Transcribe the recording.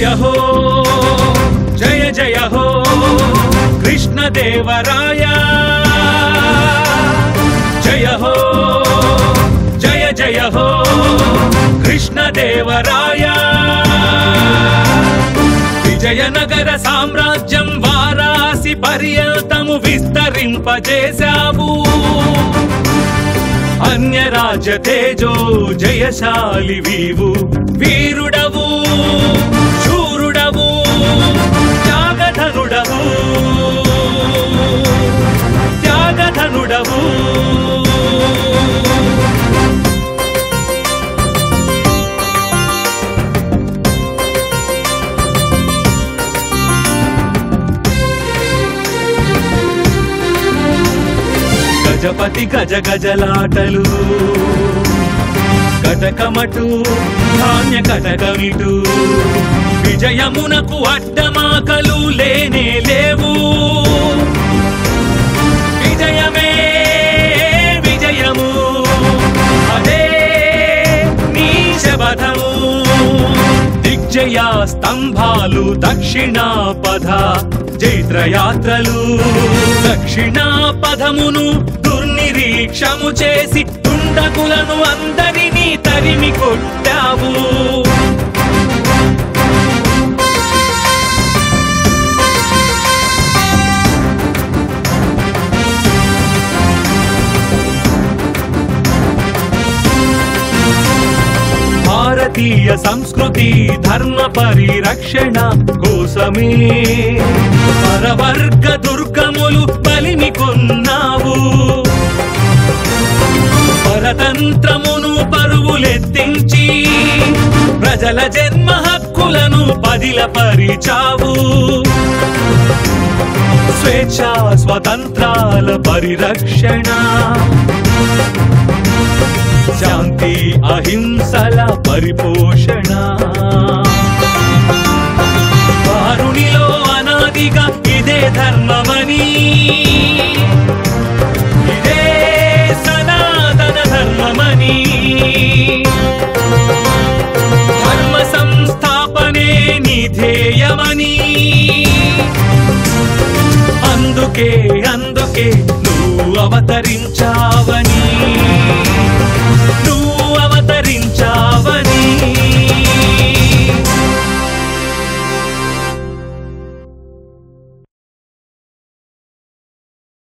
జయ హో జయ జయ హో కృష్ణదేవరాయ జయ హో జయ జయ హో కృష్ణదేవరాయ విజయనగర సామ్రాజ్యం వారాసి పర్యంతము విస్తరింపజేశావు అన్యరాజ తేజో జయశాలి వీవు వీరుడవు శూరుడవు త్యాగధనుడవు త్యాగధనుడవు గజపతి గజ గజలాటలు కటకమటు ధాన్య కటకమిటు విజయమునకు అడ్డమాకలు లేనే లేవు విజయమే విజయము అదే నీ శబదము దిగ్జయ స్తంభాలు దక్షిణా పథ జైత్రయాత్రలు దక్షిణా పదమును దుర్నిరీక్షము చేసి తుండకులను అందరినీ తరిమి కొట్టావు భారతీయ సంస్కృతి ధర్మ పరిరక్షణ కోసమే పరవర్గ దుర్గములు బలిని కొన్నావు పరతంత్రమును పరువులెత్తించి ప్రజల జన్మ హక్కులను పదిల పరిచావు స్వేచ్ఛ స్వతంత్రాల పరిరక్షణ శాంతి అహింసల పరిపోషణ వారునిలో అనాదిగా ఇదే ధర్మమని ఇదే సనాతన ధర్మమని ధర్మ సంస్థాపనే నీ ధ్యేయమని అందుకే అందుకే నువ్వు అవతరించా